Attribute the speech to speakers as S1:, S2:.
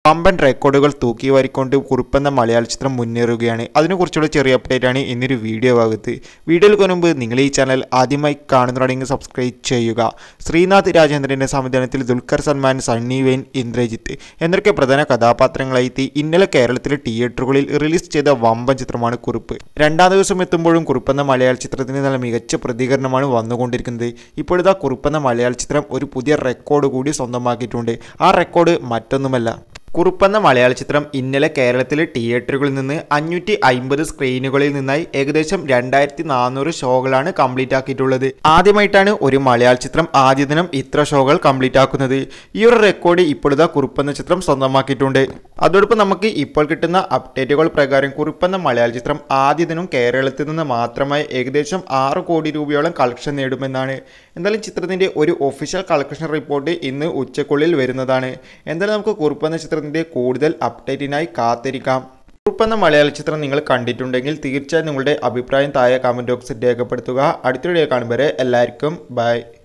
S1: പമ്പൻ റെക്കോർഡുകൾ തൂക്കി വാരിക്കൊണ്ട് കുറിപ്പെന്ന മലയാള ചിത്രം മുന്നേറുകയാണ് അതിനെക്കുറിച്ചുള്ള ചെറിയ അപ്ഡേറ്റ് ആണ് ഇന്നൊരു വീഡിയോ ഭാഗത്ത് വീഡിയോയിൽ മുൻപ് നിങ്ങൾ ഈ ചാനൽ ആദ്യമായി കാണുന്നുണ്ടെങ്കിൽ സബ്സ്ക്രൈബ് ചെയ്യുക ശ്രീനാഥ് രാജേന്ദ്രൻ്റെ സംവിധാനത്തിൽ ദുൽഖർ സൽമാൻ സണ്ണി വെയിൻ ഇന്ദ്രജിത്ത് എന്നൊക്കെ പ്രധാന കഥാപാത്രങ്ങളായി എത്തി ഇന്നലെ കേരളത്തിലെ തിയേറ്ററുകളിൽ റിലീസ് ചെയ്ത വമ്പൻ ചിത്രമാണ് കുറിപ്പ് രണ്ടാം ദിവസം എത്തുമ്പോഴും കുറിപ്പെന്ന മലയാള ചിത്രത്തിന് നല്ല മികച്ച പ്രതികരണമാണ് വന്നുകൊണ്ടിരിക്കുന്നത് ഇപ്പോഴിതാ കുറിപ്പെന്ന മലയാള ചിത്രം ഒരു പുതിയ റെക്കോർഡ് കൂടി സ്വന്തമാക്കിയിട്ടുണ്ട് ആ റെക്കോർഡ് മറ്റൊന്നുമല്ല കുറുപ്പെന്ന മലയാള ചിത്രം ഇന്നലെ കേരളത്തിലെ തിയേറ്ററുകളിൽ നിന്ന് അഞ്ഞൂറ്റി അമ്പത് സ്ക്രീനുകളിൽ നിന്നായി ഏകദേശം രണ്ടായിരത്തി നാനൂറ് ഷോകളാണ് കംപ്ലീറ്റ് ആക്കിയിട്ടുള്ളത് ആദ്യമായിട്ടാണ് ഒരു മലയാള ചിത്രം ആദ്യ ദിനം ഇത്ര ഷോകൾ കംപ്ലീറ്റ് ആക്കുന്നത് ഈ ഒരു റെക്കോർഡ് ഇപ്പോഴത്തെ കുറുപ്പെന്ന ചിത്രം സ്വന്തമാക്കിയിട്ടുണ്ട് അതോടൊപ്പം നമുക്ക് ഇപ്പോൾ കിട്ടുന്ന അപ്ഡേറ്റുകൾ പ്രകാരം കുറുപ്പെന്ന മലയാള ചിത്രം ആദ്യ ദിനം കേരളത്തിൽ നിന്ന് മാത്രമായി ഏകദേശം ആറ് കോടി രൂപയോളം കളക്ഷൻ നേടുമെന്നാണ് എന്തായാലും ചിത്രത്തിൻ്റെ ഒരു ഒഫീഷ്യൽ കളക്ഷൻ റിപ്പോർട്ട് ഇന്ന് ഉച്ചക്കുള്ളിൽ വരുന്നതാണ് എന്തായാലും നമുക്ക് കുറുപ്പെന്ന ചിത്രത്തിൻ്റെ കൂടുതൽ അപ്ഡേറ്റിനായി കാത്തിരിക്കാം കുറുപ്പെന്ന മലയാള ചിത്രം നിങ്ങൾ കണ്ടിട്ടുണ്ടെങ്കിൽ തീർച്ചയായും നിങ്ങളുടെ അഭിപ്രായം താഴെ കമൻറ്റ് ബോക്സിൽ രേഖപ്പെടുത്തുക അടുത്ത വീഡിയോ കാണുമ്പോൾ എല്ലാവർക്കും ബൈ